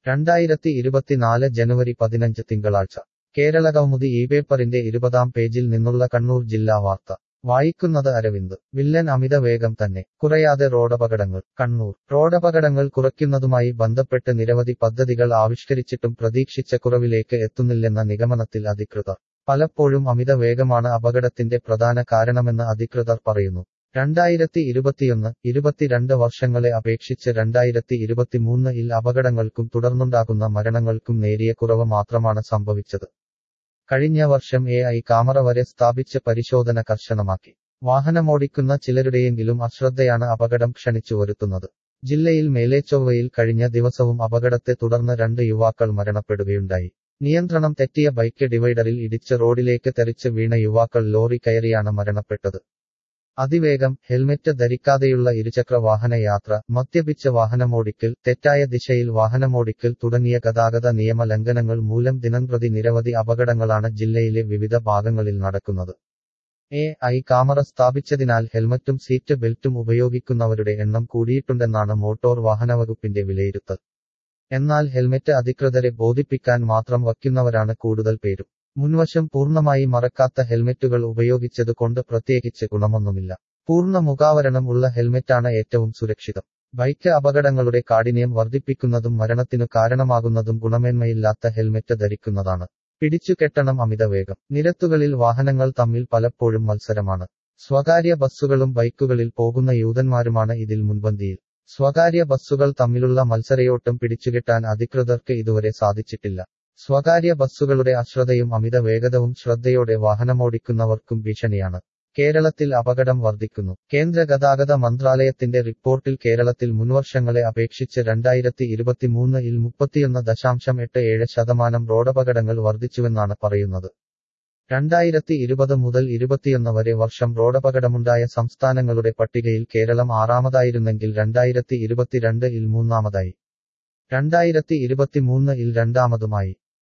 രണ്ടായിരത്തി ഇരുപത്തിനാല് ജനുവരി പതിനഞ്ച് തിങ്കളാഴ്ച കേരളകൗമുദി ഈ പേപ്പറിന്റെ ഇരുപതാം പേജിൽ നിന്നുള്ള കണ്ണൂർ ജില്ലാ വാർത്ത വായിക്കുന്നത് അരവിന്ദ് വില്ലൻ അമിത വേഗം തന്നെ കുറയാതെ റോഡപകടങ്ങൾ കണ്ണൂർ റോഡപകടങ്ങൾ കുറയ്ക്കുന്നതുമായി ബന്ധപ്പെട്ട് നിരവധി പദ്ധതികൾ ആവിഷ്കരിച്ചിട്ടും പ്രതീക്ഷിച്ച കുറവിലേക്ക് എത്തുന്നില്ലെന്ന നിഗമനത്തിൽ അധികൃതർ പലപ്പോഴും അമിത വേഗമാണ് അപകടത്തിന്റെ പ്രധാന കാരണമെന്ന് അധികൃതർ പറയുന്നു രണ്ടായിരത്തി ഇരുപത്തിയൊന്ന് ഇരുപത്തിരണ്ട് വർഷങ്ങളെ അപേക്ഷിച്ച് രണ്ടായിരത്തി ഇരുപത്തിമൂന്ന് ഇൽ അപകടങ്ങൾക്കും തുടർന്നുണ്ടാകുന്ന മരണങ്ങൾക്കും നേരിയ കുറവ് മാത്രമാണ് സംഭവിച്ചത് കഴിഞ്ഞ വർഷം എ ഐ കാമറ വരെ സ്ഥാപിച്ച് പരിശോധന കർശനമാക്കി വാഹനമോടിക്കുന്ന ചിലരുടെയെങ്കിലും അശ്രദ്ധയാണ് അപകടം ക്ഷണിച്ചു വരുത്തുന്നത് ജില്ലയിൽ മേലേച്ചൊവ്വയിൽ കഴിഞ്ഞ ദിവസവും അപകടത്തെ തുടർന്ന് രണ്ട് യുവാക്കൾ മരണപ്പെടുകയുണ്ടായി നിയന്ത്രണം തെറ്റിയ ബൈക്ക് ഡിവൈഡറിൽ ഇടിച്ച് റോഡിലേക്ക് തെറിച്ച് വീണ യുവാക്കൾ ലോറി കയറിയാണ് മരണപ്പെട്ടത് അതിവേഗം ഹെൽമെറ്റ് ധരിക്കാതെയുള്ള ഇരുചക്ര വാഹന യാത്ര മദ്യപിച്ച് വാഹനമോടിക്കൽ തെറ്റായ ദിശയിൽ വാഹനമോടിക്കൽ തുടങ്ങിയ ഗതാഗത നിയമ ലംഘനങ്ങൾ മൂലം ദിനംപ്രതി നിരവധി അപകടങ്ങളാണ് ജില്ലയിലെ വിവിധ ഭാഗങ്ങളിൽ നടക്കുന്നത് എ ഐ കാമറ സ്ഥാപിച്ചതിനാൽ ഹെൽമറ്റും സീറ്റ് ബെൽറ്റും ഉപയോഗിക്കുന്നവരുടെ എണ്ണം കൂടിയിട്ടുണ്ടെന്നാണ് മോട്ടോർ വാഹനവകുപ്പിന്റെ വിലയിരുത്തൽ എന്നാൽ ഹെൽമെറ്റ് അധികൃതരെ ബോധിപ്പിക്കാൻ മാത്രം വയ്ക്കുന്നവരാണ് കൂടുതൽ പേരും മുൻവശം പൂർണ്ണമായി മറക്കാത്ത ഹെൽമെറ്റുകൾ ഉപയോഗിച്ചത് കൊണ്ട് പ്രത്യേകിച്ച് ഗുണമൊന്നുമില്ല പൂർണ്ണ മുഖാവരണം ഉള്ള ഹെൽമെറ്റാണ് ഏറ്റവും സുരക്ഷിതം ബൈക്ക് അപകടങ്ങളുടെ കാഠിന്യം വർദ്ധിപ്പിക്കുന്നതും മരണത്തിനു കാരണമാകുന്നതും ഗുണമേന്മയില്ലാത്ത ഹെൽമെറ്റ് ധരിക്കുന്നതാണ് പിടിച്ചുകെട്ടണം അമിതവേഗം നിരത്തുകളിൽ വാഹനങ്ങൾ തമ്മിൽ പലപ്പോഴും മത്സരമാണ് സ്വകാര്യ ബസ്സുകളും ബൈക്കുകളിൽ പോകുന്ന യൂതന്മാരുമാണ് ഇതിൽ മുൻപന്തിയിൽ സ്വകാര്യ ബസ്സുകൾ തമ്മിലുള്ള മത്സരയോട്ടം പിടിച്ചുകെട്ടാൻ അധികൃതർക്ക് ഇതുവരെ സാധിച്ചിട്ടില്ല സ്വകാര്യ ബസ്സുകളുടെ അശ്രദ്ധയും അമിത വേഗതവും ശ്രദ്ധയോടെ വാഹനമോടിക്കുന്നവർക്കും ഭീഷണിയാണ് കേരളത്തിൽ അപകടം വർദ്ധിക്കുന്നു കേന്ദ്ര ഗതാഗത മന്ത്രാലയത്തിന്റെ റിപ്പോർട്ടിൽ കേരളത്തിൽ മുൻവർഷങ്ങളെ അപേക്ഷിച്ച് രണ്ടായിരത്തി ഇരുപത്തിമൂന്ന് ഇൽ മുപ്പത്തിയൊന്ന് ദശാംശം എട്ട് ഏഴ് ശതമാനം റോഡപകടങ്ങൾ വർദ്ധിച്ചുവെന്നാണ് പറയുന്നത് രണ്ടായിരത്തി ഇരുപത് മുതൽ ഇരുപത്തിയൊന്ന് വരെ വർഷം റോഡപകടമുണ്ടായ സംസ്ഥാനങ്ങളുടെ പട്ടികയിൽ കേരളം ആറാമതായിരുന്നെങ്കിൽ രണ്ടായിരത്തി ഇരുപത്തിരണ്ട് ഇൽ മൂന്നാമതായി രണ്ടായിരത്തി ഇരുപത്തിമൂന്ന് ഇൽ രണ്ടാമതുമായി